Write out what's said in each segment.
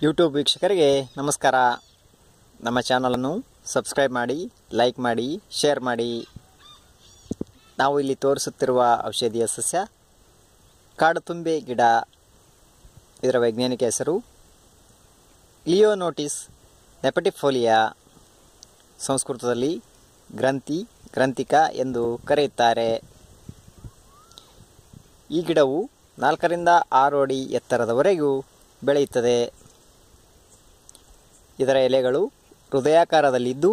YouTube ವೀಕ್ಷಕರಿಗೆ ನಮಸ್ಕಾರ ನಮ್ಮ ಚಾನಲನ್ನು ಸಬ್ಸ್ಕ್ರೈಬ್ ಮಾಡಿ ಲೈಕ್ ಮಾಡಿ ಶೇರ್ ಮಾಡಿ ನಾವು ಇಲ್ಲಿ ತೋರಿಸುತ್ತಿರುವ ಔಷಧೀಯ ಸಸ್ಯ ಕಾಡುತುಂಬೆ ಗಿಡ ಇದರ ವೈಜ್ಞಾನಿಕ ಹೆಸರು ಲಿಯೋನೋಟಿಸ್ ನೆಪಟಿಫೋಲಿಯಾ ಸಂಸ್ಕೃತದಲ್ಲಿ ಗ್ರಂಥಿ ಗ್ರಂಥಿಕ ಎಂದು ಕರೆಯುತ್ತಾರೆ ಈ ಗಿಡವು ನಾಲ್ಕರಿಂದ ಆರು ಅಡಿ ಎತ್ತರದವರೆಗೂ ಬೆಳೆಯುತ್ತದೆ ಇದರ ಎಲೆಗಳು ಹೃದಯಾಕಾರದಲ್ಲಿದ್ದು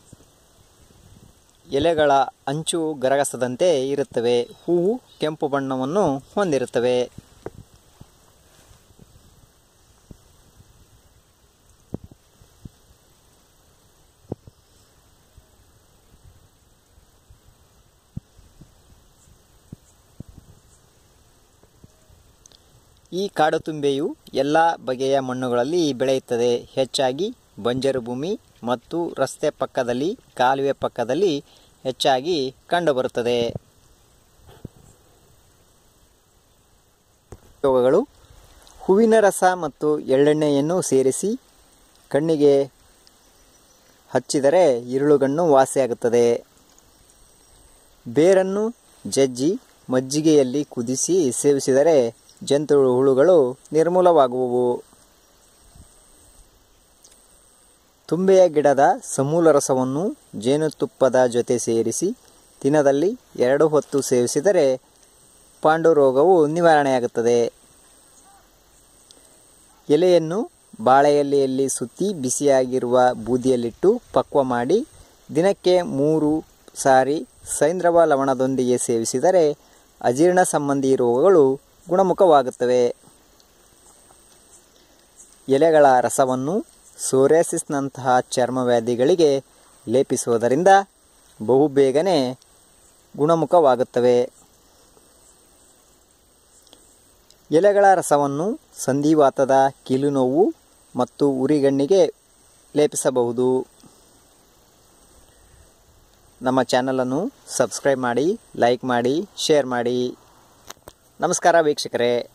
ಎಲೆಗಳ ಅಂಚು ಗರಗಸದಂತೆ ಇರುತ್ತವೆ ಹೂವು ಕೆಂಪು ಬಣ್ಣವನ್ನು ಹೊಂದಿರುತ್ತವೆ ಈ ಕಾಡುತುಂಬೆಯು ಎಲ್ಲ ಬಗೆಯ ಮಣ್ಣುಗಳಲ್ಲಿ ಬೆಳೆಯುತ್ತದೆ ಹೆಚ್ಚಾಗಿ ಬಂಜರು ಭೂಮಿ ಮತ್ತು ರಸ್ತೆ ಪಕ್ಕದಲ್ಲಿ ಕಾಲುವೆ ಪಕ್ಕದಲ್ಲಿ ಹೆಚ್ಚಾಗಿ ಕಂಡುಬರುತ್ತದೆ ಉಪಯೋಗಗಳು ಹೂವಿನ ರಸ ಮತ್ತು ಎಳ್ಳೆಣ್ಣೆಯನ್ನು ಸೇರಿಸಿ ಕಣ್ಣಿಗೆ ಹಚ್ಚಿದರೆ ಇರುಳುಗಣ್ಣು ವಾಸಿಯಾಗುತ್ತದೆ ಬೇರನ್ನು ಜಜ್ಜಿ ಮಜ್ಜಿಗೆಯಲ್ಲಿ ಕುದಿಸಿ ಸೇವಿಸಿದರೆ ಜಂತು ಹುಳುಗಳು ನಿರ್ಮೂಲವಾಗುವವು ತುಂಬೆಯ ಗಿಡದ ಸಮೂಲ ರಸವನ್ನು ಜೇನುತುಪ್ಪದ ಜೊತೆ ಸೇರಿಸಿ ದಿನದಲ್ಲಿ ಎರಡು ಹೊತ್ತು ಸೇವಿಸಿದರೆ ಪಾಂಡು ರೋಗವು ನಿವಾರಣೆಯಾಗುತ್ತದೆ ಎಲೆಯನ್ನು ಬಾಳೆಎಲೆಯಲ್ಲಿ ಸುತ್ತಿ ಬಿಸಿಯಾಗಿರುವ ಬೂದಿಯಲ್ಲಿಟ್ಟು ಪಕ್ವ ಮಾಡಿ ದಿನಕ್ಕೆ ಮೂರು ಸಾರಿ ಸೈಂದ್ರವ ಲವಣದೊಂದಿಗೆ ಸೇವಿಸಿದರೆ ಅಜೀರ್ಣ ಸಂಬಂಧಿ ರೋಗಗಳು ಗುಣಮುಖವಾಗುತ್ತವೆ ಎಲೆಗಳ ರಸವನ್ನು ಸೋರಿಯಾಸಿಸ್ನಂತಹ ಚರ್ಮವ್ಯಾಧಿಗಳಿಗೆ ಲೇಪಿಸುವುದರಿಂದ ಬಹುಬೇಗನೆ ಗುಣಮುಖವಾಗುತ್ತವೆ ಎಲೆಗಳ ರಸವನ್ನು ಸಂಧಿವಾತದ ಕೀಲುನೋವು ಮತ್ತು ಉರಿಗಣ್ಣಿಗೆ ಲೇಪಿಸಬಹುದು ನಮ್ಮ ಚಾನಲನ್ನು ಸಬ್ಸ್ಕ್ರೈಬ್ ಮಾಡಿ ಲೈಕ್ ಮಾಡಿ ಶೇರ್ ಮಾಡಿ ನಮಸ್ಕಾರ ವೀಕ್ಷಕರೇ